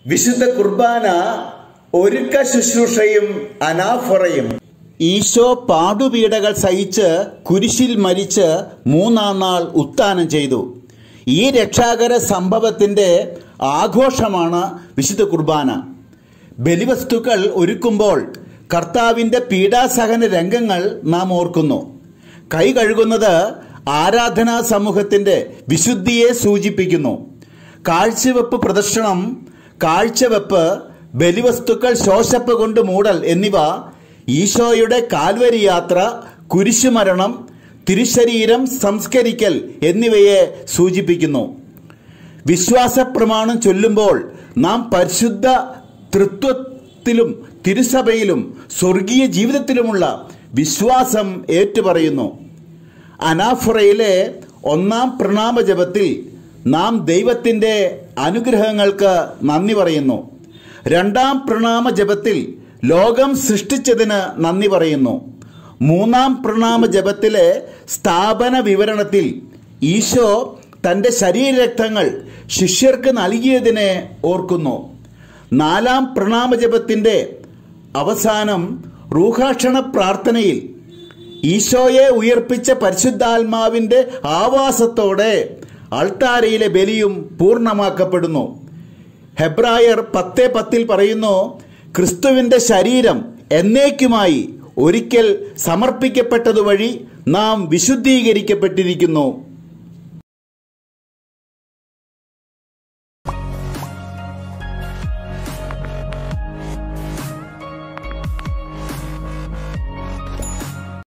വിശുദ്ധ കുർബാന ഒരുക്ക ശുശ്രൂഷയും അനാഫറയും ഈശോ പാടുപീഡകൾ സഹിച്ച് കുരിശിൽ മരിച്ച് മൂന്നാം നാൾ ഉത്ഥാനം ചെയ്തു ഈ രക്ഷാകര സംഭവത്തിന്റെ ആഘോഷമാണ് വിശുദ്ധ കുർബാന ബലിവസ്തുക്കൾ ഒരുക്കുമ്പോൾ കർത്താവിന്റെ പീഡാസഹന രംഗങ്ങൾ നാം ഓർക്കുന്നു കൈ കഴുകുന്നത് ആരാധനാ സമൂഹത്തിന്റെ വിശുദ്ധിയെ സൂചിപ്പിക്കുന്നു കാഴ്ചവെപ്പ് പ്രദർശനം കാഴ്ചവെപ്പ് ബലിവസ്തുക്കൾ ശോശപ്പ് കൊണ്ട് മൂടൽ എന്നിവ ഈശോയുടെ കാൽവരി യാത്ര കുരിശുമരണം തിരുശരീരം സംസ്കരിക്കൽ എന്നിവയെ സൂചിപ്പിക്കുന്നു വിശ്വാസ പ്രമാണം ചൊല്ലുമ്പോൾ നാം പരിശുദ്ധ തൃത്വത്തിലും തിരുസഭയിലും സ്വർഗീയ ജീവിതത്തിലുമുള്ള വിശ്വാസം ഏറ്റുപറയുന്നു അനാഫുറയിലെ ഒന്നാം പ്രണാമ ജപത്തിൽ നാം ദൈവത്തിൻ്റെ അനുഗ്രഹങ്ങൾക്ക് നന്ദി പറയുന്നു രണ്ടാം പ്രണാമ ജപത്തിൽ ലോകം സൃഷ്ടിച്ചതിന് നന്ദി പറയുന്നു മൂന്നാം പ്രണാമ ജപത്തിലെ സ്ഥാപന വിവരണത്തിൽ ഈശോ തൻ്റെ ശരീരരക്തങ്ങൾ ശിഷ്യർക്ക് നൽകിയതിനെ ഓർക്കുന്നു നാലാം പ്രണാമ ജപത്തിൻ്റെ അവസാനം റൂഹാക്ഷണ പ്രാർത്ഥനയിൽ ഈശോയെ ഉയർപ്പിച്ച പരിശുദ്ധാത്മാവിൻ്റെ ആവാസത്തോടെ അൾത്താരയിലെ ബലിയും പൂർണ്ണമാക്കപ്പെടുന്നു ഹെബ്രായർ പത്തേ പത്തിൽ പറയുന്നു ക്രിസ്തുവിൻ്റെ ശരീരം എന്നേക്കുമായി ഒരിക്കൽ സമർപ്പിക്കപ്പെട്ടതുവഴി നാം വിശുദ്ധീകരിക്കപ്പെട്ടിരിക്കുന്നു